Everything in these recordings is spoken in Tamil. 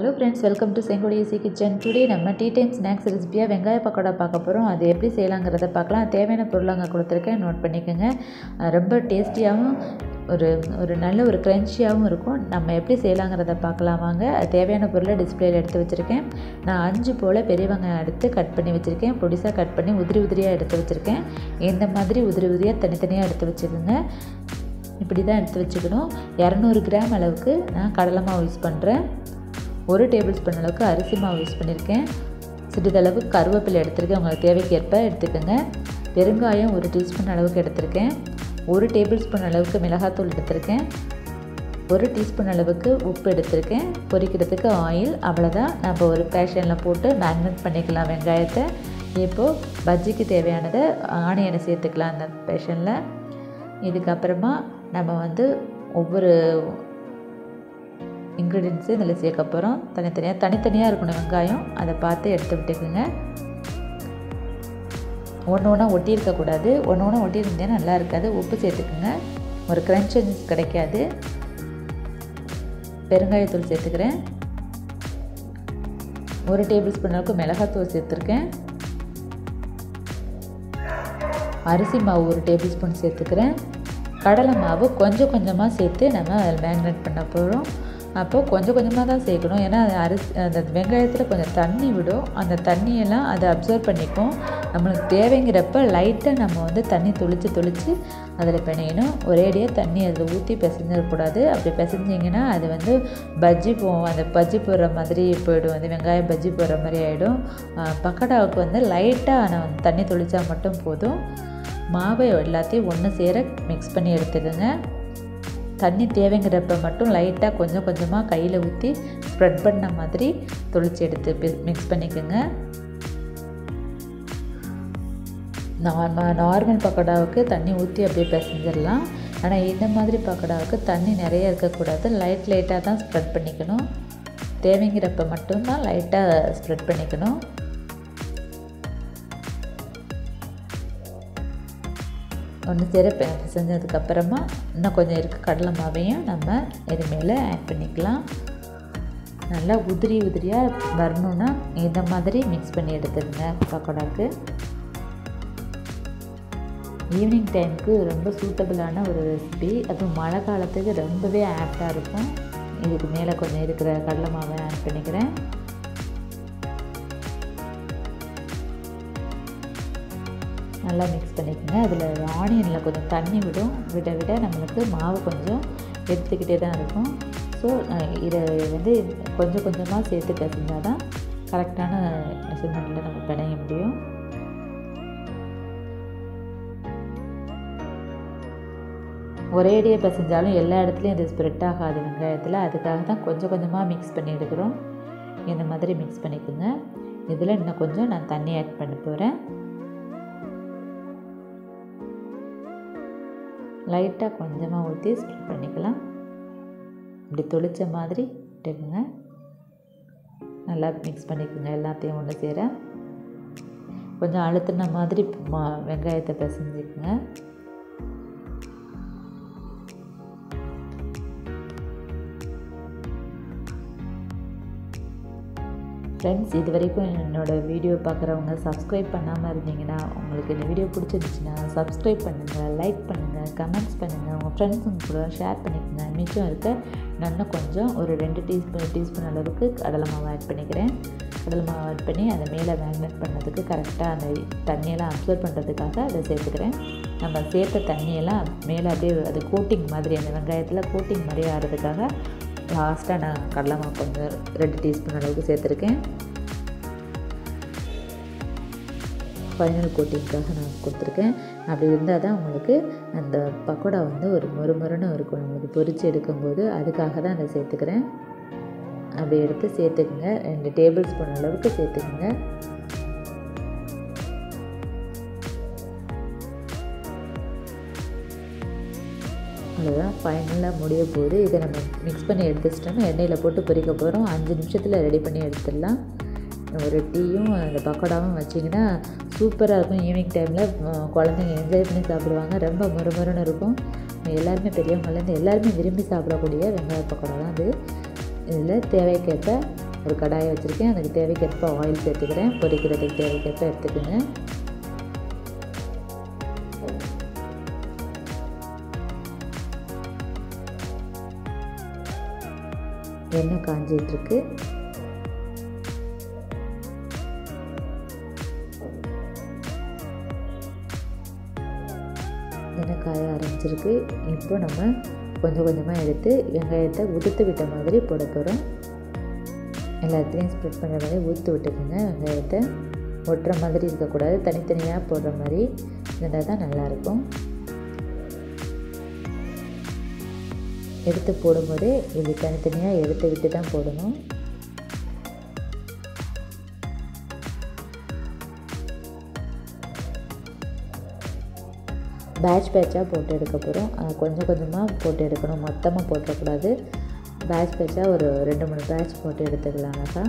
hello friends welcome to Sengodi easy kitchen today நம்ம டீ டைம் ஸ்நாக்ஸ் ரெசிபியாக வெங்காய பக்கோடா பார்க்க போகிறோம் அது எப்படி செய்யலாங்கிறத பார்க்கலாம் தேவையான பொருள் அங்கே கொடுத்துருக்கேன் நோட் பண்ணிக்கோங்க அஹ் ரொம்ப டேஸ்டியாகவும் ஒரு ஒரு நல்ல ஒரு க்ரன்ச்சியாகவும் இருக்கும் நம்ம எப்படி செய்யலாங்கிறத பார்க்கலாம் வாங்க அது தேவையான பொருளை டிஸ்பிளேயில் எடுத்து வச்சுருக்கேன் நான் அஞ்சு போல் பெரிய வெங்காயம் எடுத்து கட் பண்ணி வச்சுருக்கேன் பொடிசாக கட் பண்ணி உதிரி உதிரியாக எடுத்து வச்சுருக்கேன் இந்த மாதிரி உதிரி உதிரியாக தனித்தனியாக எடுத்து வச்சுக்கோங்க இப்படி தான் எடுத்து வச்சுக்கணும் இரநூறு கிராம் அளவுக்கு நான் கடலை மாவு யூஸ் பண்ணுறேன் ஒரு டேபிள் ஸ்பூன் அளவுக்கு அரிசி மாவு யூஸ் பண்ணியிருக்கேன் சிறிதளவு கருவேப்பிலை எடுத்திருக்கேன் உங்களுக்கு தேவைக்கேற்ப எடுத்துக்கோங்க பெருங்காயம் ஒரு டீஸ்பூன் அளவுக்கு எடுத்திருக்கேன் ஒரு டேபிள் ஸ்பூன் அளவுக்கு மிளகாத்தூள் எடுத்திருக்கேன் ஒரு டீஸ்பூன் அளவுக்கு உப்பு எடுத்திருக்கேன் பொரிக்கிறதுக்கு ஆயில் அவ்வளோதான் நம்ம ஒரு பேஷனில் போட்டு மேக்னேட் பண்ணிக்கலாம் வெங்காயத்தை இப்போது பஜ்ஜிக்கு தேவையானதை ஆனியனை சேர்த்துக்கலாம் அந்த பேஷனில் இதுக்கப்புறமா நம்ம வந்து ஒவ்வொரு இன்க்ரீடியன்ஸும் இதில் சேர்க்க போகிறோம் தனித்தனியாக தனித்தனியாக இருக்கணும் வெங்காயம் அதை பார்த்து எடுத்து விட்டுக்குங்க ஒன்று ஒன்றா ஒட்டி இருக்கக்கூடாது ஒன்று ஒன்றா ஒட்டி இருந்தேன்னா நல்லா இருக்காது உப்பு சேர்த்துக்குங்க ஒரு க்ரன்ச்சஸ் கிடைக்காது பெருங்காயத்தூள் சேர்த்துக்கிறேன் ஒரு டேபிள் ஸ்பூன் அளவுக்கு மிளகாத்தூள் சேர்த்துருக்கேன் அரிசி மாவு ஒரு டேபிள் ஸ்பூன் சேர்த்துக்கிறேன் கடலை மாவு கொஞ்சம் கொஞ்சமாக சேர்த்து நம்ம அதில் மேக்னேட் பண்ண போகிறோம் அப்போது கொஞ்சம் கொஞ்சமாக தான் சேர்க்கணும் ஏன்னா அது அரிசி அந்த வெங்காயத்தில் கொஞ்சம் தண்ணி விடும் அந்த தண்ணியெல்லாம் அதை அப்சர்வ் பண்ணிக்கும் நம்மளுக்கு தேவைங்கிறப்ப லைட்டாக நம்ம வந்து தண்ணி தொளித்து தொளித்து அதில் பிணையணும் ஒரேடியாக தண்ணி அதில் ஊற்றி பிசைஞ்சிடக்கூடாது அப்படி பிசைஞ்சிங்கன்னா அது வந்து பஜ்ஜி போகும் அந்த பஜ்ஜி போடுற மாதிரி போயிடும் அந்த வெங்காயம் பஜ்ஜி போடுற மாதிரி ஆகிடும் பக்கோடாவுக்கு வந்து லைட்டாக நான் தண்ணி தொளித்தா மட்டும் போதும் மாவை எல்லாத்தையும் ஒன்று சேர மிக்ஸ் பண்ணி எடுத்துக்கோங்க தண்ணி தேவைங்கிறப்ப மட்டும் லைட்டாக கொஞ்சம் கொஞ்சமாக கையில் ஊற்றி ஸ்ப்ரெட் பண்ண மாதிரி தொளிச்சு எடுத்து மிக்ஸ் பண்ணிக்கோங்க நார்மல் நார்மல் பக்கோடாவுக்கு தண்ணி ஊற்றி அப்படியே பிசைஞ்சிடலாம் ஆனால் இந்த மாதிரி பக்கோடாவுக்கு தண்ணி நிறைய இருக்கக்கூடாது லைட் லைட்டாக தான் ஸ்ப்ரெட் பண்ணிக்கணும் தேவைங்கிறப்ப மட்டும்தான் லைட்டாக ஸ்ப்ரெட் பண்ணிக்கணும் ஒன்று சேர செஞ்சதுக்கப்புறமா இன்னும் கொஞ்சம் இருக்க கடலை மாவையும் நம்ம இது மேலே ஆட் பண்ணிக்கலாம் நல்லா உதிரி உதிரியாக வரணுன்னா இந்த மாதிரி மிக்ஸ் பண்ணி எடுத்துடுங்க பக்கோடாக்கு ஈவினிங் டைமுக்கு ரொம்ப சூட்டபிளான ஒரு ரெசிபி அதுவும் மழை காலத்துக்கு ரொம்பவே ஆப்டாக இருக்கும் இதுக்கு மேலே கொஞ்சம் இருக்கிற கடலை மாவை ஆட் பண்ணிக்கிறேன் நல்லா மிக்ஸ் பண்ணிக்கோங்க அதில் ஆனியனில் கொஞ்சம் தண்ணி விடும் விட விட நம்மளுக்கு மாவு கொஞ்சம் எடுத்துக்கிட்டே தான் இருக்கும் ஸோ இதை வந்து கொஞ்சம் கொஞ்சமாக சேர்த்து பிசைஞ்சால் தான் கரெக்டான மெஷர்மெண்ட்டில் நம்ம பிணைய முடியும் ஒரேடியாக பிசைஞ்சாலும் எல்லா இடத்துலையும் அது ஸ்ப்ரெட் ஆகாது வெங்காயத்தில் அதுக்காக தான் கொஞ்சம் கொஞ்சமாக மிக்ஸ் பண்ணி எடுக்கிறோம் இந்த மாதிரி மிக்ஸ் பண்ணிக்கோங்க இதில் இன்னும் கொஞ்சம் நான் தண்ணி ஆட் பண்ண போகிறேன் லைட்டாக கொஞ்சமாக ஊற்றி ஸ்ப்ரெட் பண்ணிக்கலாம் இப்படி தொளிச்ச மாதிரி விட்டுக்குங்க நல்லா மிக்ஸ் பண்ணிக்கோங்க எல்லாத்தையும் ஒன்று சேர கொஞ்சம் அழுத்தின மாதிரி மா வெங்காயத்தை பிசைஞ்சிக்குங்க ஃப்ரெண்ட்ஸ் இது வரைக்கும் என்னோடய வீடியோ பார்க்குறவங்க சப்ஸ்கிரைப் பண்ணாமல் இருந்தீங்கன்னா உங்களுக்கு இந்த வீடியோ பிடிச்சிருந்துச்சுன்னா சப்ஸ்கிரைப் பண்ணுங்கள் லைக் பண்ணுங்கள் கமெண்ட்ஸ் பண்ணுங்கள் உங்கள் ஃப்ரெண்ட்ஸுங்க கூட ஷேர் பண்ணிக்கோங்க மிச்சம் இருக்க நான் கொஞ்சம் ஒரு ரெண்டு டீஸ்பூன் டீஸ்பூன் அளவுக்கு கடலை மாவு ஆட் பண்ணிக்கிறேன் கடலை மாவு ஆட் பண்ணி அதை மேலே மேக்னேட் பண்ணதுக்கு கரெக்டாக அந்த தண்ணியெல்லாம் அப்சர்வ் பண்ணுறதுக்காக அதை சேர்த்துக்கிறேன் நம்ம சேர்த்த தண்ணியெல்லாம் மேலே அப்படியே அது கோட்டிங் மாதிரி அந்த வெங்காயத்தில் கோட்டிங் மாதிரி ஆகிறதுக்காக லாஸ்ட்டாக நான் கடலை மாவு கொஞ்சம் ரெண்டு டீஸ்பூன் அளவுக்கு சேர்த்துருக்கேன் ஃபைனல் கோட்டிங்காக நான் கொடுத்துருக்கேன் அப்படி இருந்தால் தான் உங்களுக்கு அந்த பக்கோடா வந்து ஒரு மொறு மொறுன்னு இருக்கும் உங்களுக்கு பொரித்து எடுக்கும்போது அதுக்காக தான் அதை சேர்த்துக்கிறேன் அப்படி எடுத்து சேர்த்துக்குங்க ரெண்டு டேபிள் ஸ்பூன் அளவுக்கு சேர்த்துக்குங்க அவ்வளோதான் ஃபைனலாக முடிய போகுது இதை நம்ம மிக்ஸ் பண்ணி எடுத்துச்சிட்டோம்னா எண்ணெயில் போட்டு பொரிக்க போகிறோம் அஞ்சு நிமிஷத்தில் ரெடி பண்ணி எடுத்துடலாம் ஒரு டீயும் அந்த பக்கோடாவும் வச்சிங்கன்னா சூப்பராக இருக்கும் ஈவினிங் டைமில் குழந்தைங்க என்ஜாய் பண்ணி சாப்பிடுவாங்க ரொம்ப மொறுமொறுன்னு இருக்கும் எல்லாருமே பெரியவங்கலேருந்து எல்லாருமே விரும்பி சாப்பிடக்கூடிய வெங்காய பக்கோடா தான் அது இதில் தேவைக்கேற்ப ஒரு கடாயை வச்சுருக்கேன் அதுக்கு தேவைக்கேற்ப ஆயில் சேர்த்துக்கிறேன் பொரிக்கிறதுக்கு தேவைக்கேற்ப எடுத்துக்கோங்க எண்ணெய் காஞ்சிட்ருக்கு எண்ணெய் காய ஆரம்பிச்சிருக்கு இப்போ நம்ம கொஞ்சம் கொஞ்சமாக எடுத்து வெங்காயத்தை உதுத்து விட்ட மாதிரி போட போகிறோம் எல்லாத்தையும் ஸ்ப்ரெட் பண்ணுற மாதிரி ஊற்று விட்டுக்குங்க வெங்காயத்தை ஒட்டுற மாதிரி இருக்கக்கூடாது தனித்தனியாக போடுற மாதிரி இருந்தால் தான் நல்லாயிருக்கும் எடுத்து போடும்போதே இப்படி தனித்தனியாக எடுத்து விட்டு தான் போடணும் பேட்ச் பேட்சாக போட்டு எடுக்க போகிறோம் கொஞ்சம் கொஞ்சமாக போட்டு எடுக்கணும் மொத்தமாக போட்டுறக்கூடாது பேட்ச் பேட்சாக ஒரு ரெண்டு மூணு பேட்ச் போட்டு எடுத்துக்கலாம்னாக்கா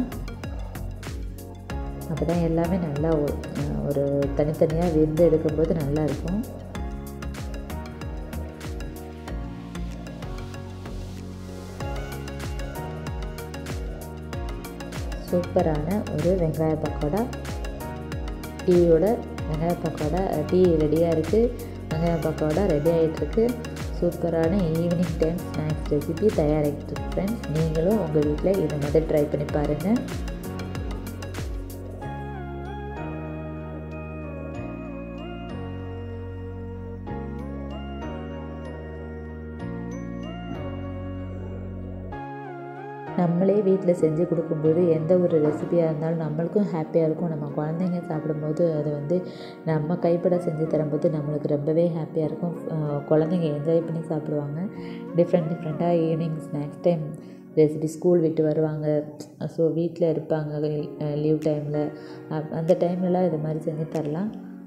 அப்போ தான் எல்லாமே நல்லா ஒரு தனித்தனியாக வெந்து எடுக்கும்போது நல்லா இருக்கும் சூப்பரான ஒரு வெங்காய பக்கோடா டீயோட வெங்காய பக்கோடா டீ ரெடியாக இருக்குது வெங்காய பக்கோடா ரெடி ஆகிட்டுருக்கு சூப்பரான ஈவினிங் டைம் ஸ்நாக்ஸ் ரெசிபி தயாராகிட்டு ஃப்ரெண்ட்ஸ் நீங்களும் உங்கள் வீட்டில் இதை மாதிரி ட்ரை பண்ணி பாருங்கள் நம்மளே வீட்டில் செஞ்சு கொடுக்கும்போது எந்த ஒரு ரெசிபியாக இருந்தாலும் நம்மளுக்கும் ஹாப்பியாக இருக்கும் நம்ம குழந்தைங்க சாப்பிடும்போது அது வந்து நம்ம கைப்பட செஞ்சு தரும்போது நம்மளுக்கு ரொம்பவே ஹாப்பியாக இருக்கும் குழந்தைங்க என்ஜாய் பண்ணி சாப்பிடுவாங்க டிஃப்ரெண்ட் டிஃப்ரெண்ட்டாக evening snacks time recipe school விட்டு வருவாங்க ஸோ வீட்டில் இருப்பாங்க லீவ் டைமில் அந்த டைம்லலாம் இது மாதிரி செஞ்சு தரலாம்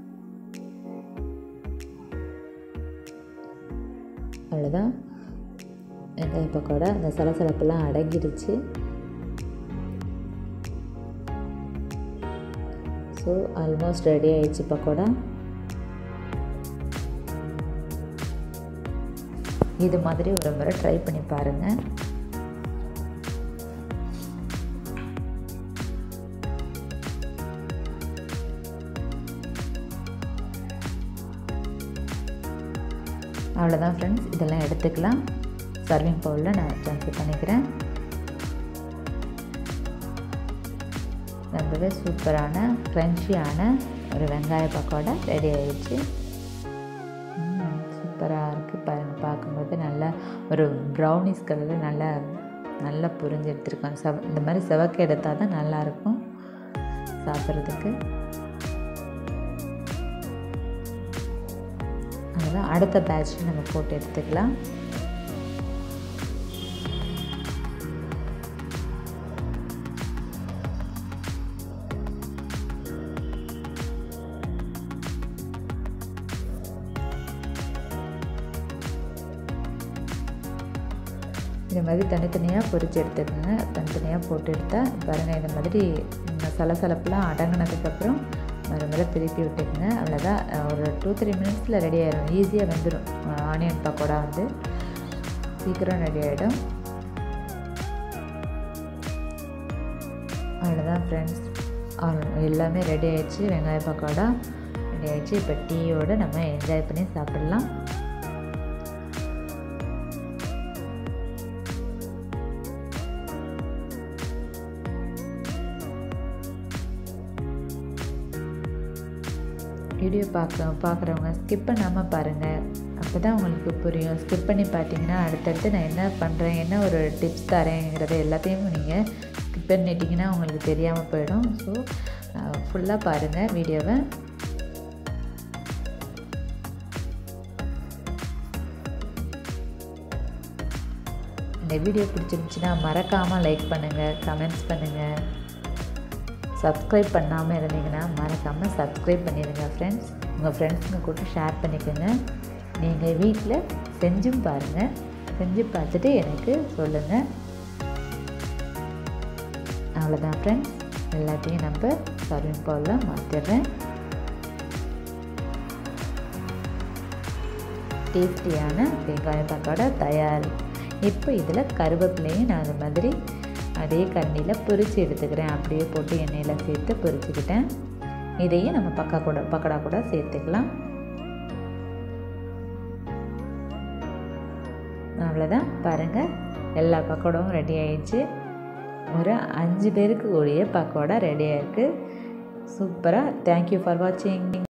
அவ்வளோதான் வெங்காய பக்கோடா அந்த சலசலப்பெல்லாம் அடங்கிடுச்சு ஸோ ஆல்மோஸ்ட் ரெடி ஆயிடுச்சு பக்கோடா இது மாதிரி ஒரு முறை ட்ரை பண்ணி பாருங்கள் அவ்வளோதான் ஃப்ரெண்ட்ஸ் இதெல்லாம் எடுத்துக்கலாம் சர்விங் பவுலில் நான் ட்ரான்ஸ்ஃபர் பண்ணிக்கிறேன் ரொம்பவே சூப்பரான க்ரன்ச்சியான ஒரு வெங்காய பக்கோடா ரெடி ஆயிடுச்சு சூப்பராக இருக்குது பாருங்கள் பார்க்கும்போது நல்லா ஒரு ப்ரௌனிஸ் கலரில் நல்லா நல்லா புரிஞ்சு எடுத்துருக்கோம் செவ இந்த மாதிரி செவக்க எடுத்தால் தான் நல்லாயிருக்கும் சாப்பிட்றதுக்கு அதுதான் அடுத்த பேட்ச் நம்ம போட்டு எடுத்துக்கலாம் இது மாதிரி தனித்தனியாக பொரிச்சு எடுத்துக்கோங்க தனித்தனியாக போட்டு எடுத்தால் பாருங்கள் இந்த மாதிரி சலசலப்புலாம் அடங்கினதுக்கப்புறம் மறுமுறை திருப்பி விட்டுக்குங்க அவ்வளோதான் ஒரு டூ த்ரீ மினிட்ஸில் ரெடி ஆயிடும் ஈஸியாக வெந்துடும் ஆனியன் பக்கோடா வந்து சீக்கிரம் ரெடி ஆகிடும் அவ்வளோதான் ஃப்ரெண்ட்ஸ் எல்லாமே ரெடி ஆயிடுச்சு வெங்காய பக்கோடா ரெடி ஆயிடுச்சு இப்போ டீயோடு நம்ம என்ஜாய் பண்ணி சாப்பிட்லாம் வீடியோ பார்க்க பார்க்குறவங்க ஸ்கிப் பண்ணாமல் பாருங்கள் அப்போ தான் உங்களுக்கு புரியும் ஸ்கிப் பண்ணி பார்த்தீங்கன்னா அடுத்தடுத்து நான் என்ன பண்ணுறேன் என்ன ஒரு டிப்ஸ் தரேங்கிறத எல்லாத்தையும் நீங்கள் ஸ்கிப் பண்ணிட்டீங்கன்னா உங்களுக்கு தெரியாமல் போயிடும் ஸோ ஃபுல்லாக பாருங்கள் வீடியோவை இந்த வீடியோ பிடிச்சிருந்துச்சின்னா மறக்காமல் லைக் பண்ணுங்கள் கமெண்ட்ஸ் பண்ணுங்கள் சப்ஸ்கிரைப் பண்ணாமல் இருந்தீங்கன்னா மறக்காமல் சப்ஸ்கிரைப் பண்ணிடுங்க ஃப்ரெண்ட்ஸ் உங்கள் ஃப்ரெண்ட்ஸுங்க கூட ஷேர் பண்ணிக்கோங்க நீங்கள் வீட்டில் செஞ்சும் பாருங்கள் செஞ்சு பார்த்துட்டு எனக்கு சொல்லுங்கள் அவ்வளோதான் ஃப்ரெண்ட்ஸ் எல்லாத்தையும் நம்ம சர்விங் பவுலில் மாற்றிடுறேன் டேஸ்டியான வெங்காய பக்கோடா தயார் இப்போ இதில் கருவேப்பிலையும் நான் அந்த மாதிரி அதே கரண்டியில் பொரித்து எடுத்துக்கிறேன் அப்படியே போட்டு எண்ணெயில் சேர்த்து பொரிச்சுக்கிட்டேன் இதையும் நம்ம பக்கா கூட பக்கடா கூட சேர்த்துக்கலாம் அவ்வளோதான் பாருங்கள் எல்லா பக்கோடாவும் ரெடி ஆயிடுச்சு ஒரு அஞ்சு பேருக்கு கூடிய பக்கோடா ரெடி ஆயிருக்கு சூப்பராக தேங்க்யூ ஃபார் வாட்சிங்